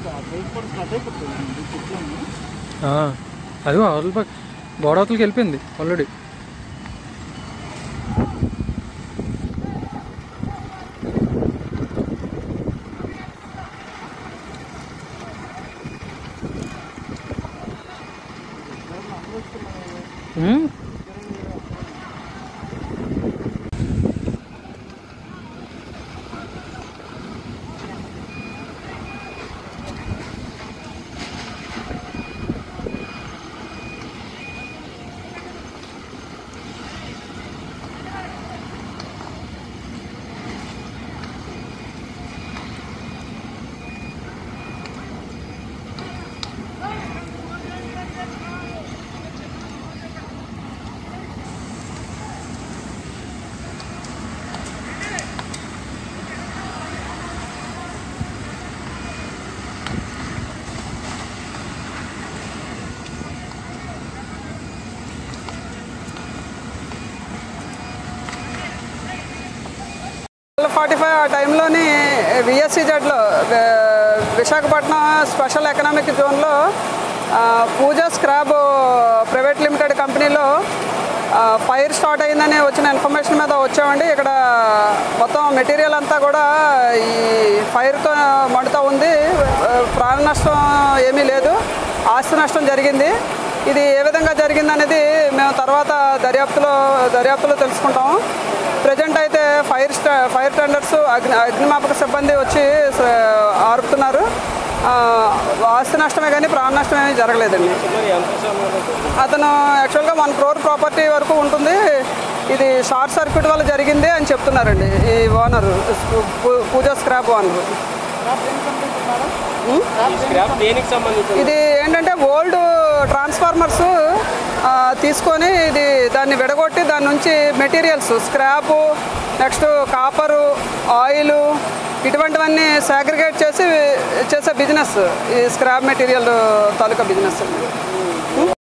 ఆ, అది అవతల పక్క గోడ అవతలకి వెళ్ళిపోయింది ఆల్రెడీ ఉమ్, ఫార్టీ ఫైవ్ ఆ టైంలోని విఎస్సి జడ్లో విశాఖపట్నం స్పెషల్ ఎకనామిక్ జోన్లో ఆ, పూజ స్క్రాబ్ ప్రైవేట్ లిమిటెడ్ కంపెనీలో ఆ, ఫైర్ స్టార్ట్ అయిందని వచ్చిన ఇన్ఫర్మేషన్ మీద వచ్చామండి ఇక్కడ మొత్తం మెటీరియల్ అంతా కూడా ఈ ఫైర్తో మండుతూ ఉంది ఆ, ప్రాణ నష్టం ఏమీ లేదు ఆస్తి నష్టం జరిగింది ఇది ఏ విధంగా జరిగింది అనేది మేము తర్వాత దర్యాప్తులో దర్యాప్తులో తెలుసుకుంటాము ప్రజెంట్ అయితే ఫైర్ స్టా ఫైర్ టెండర్స్ అగ్ని అగ్నిమాపక సిబ్బంది వచ్చి స- ఆర్పుతున్నారు ఆ, ఆస్తి నష్టమే కానీ ప్రాణ నష్టం ఏమీ జరగలేదండి అతను యాక్చువల్గా వన్ క్రోర్ ప్రాపర్టీ వరకు ఉంటుంది ఇది షార్ట్ సర్క్యూట్ వల్ల జరిగింది అని చెప్తున్నారండి ఈ owner Pooja scrap owner scrap దేనికి సంబంధించి ఇది ఏంటంటే ఓల్డ్ ట్రాన్స్ఫార్మర్స్ ఆ, తీసుకొని ఇది దాన్ని విడగొట్టి దాని నుంచి materials scrap next copper oil ఇటువంటివన్నీ సాగ్రిగేట్ చేసి చేసే బిజినెస్ ఈ స్క్రాప్ మెటీరియల్ తాలూకా బిజినెస్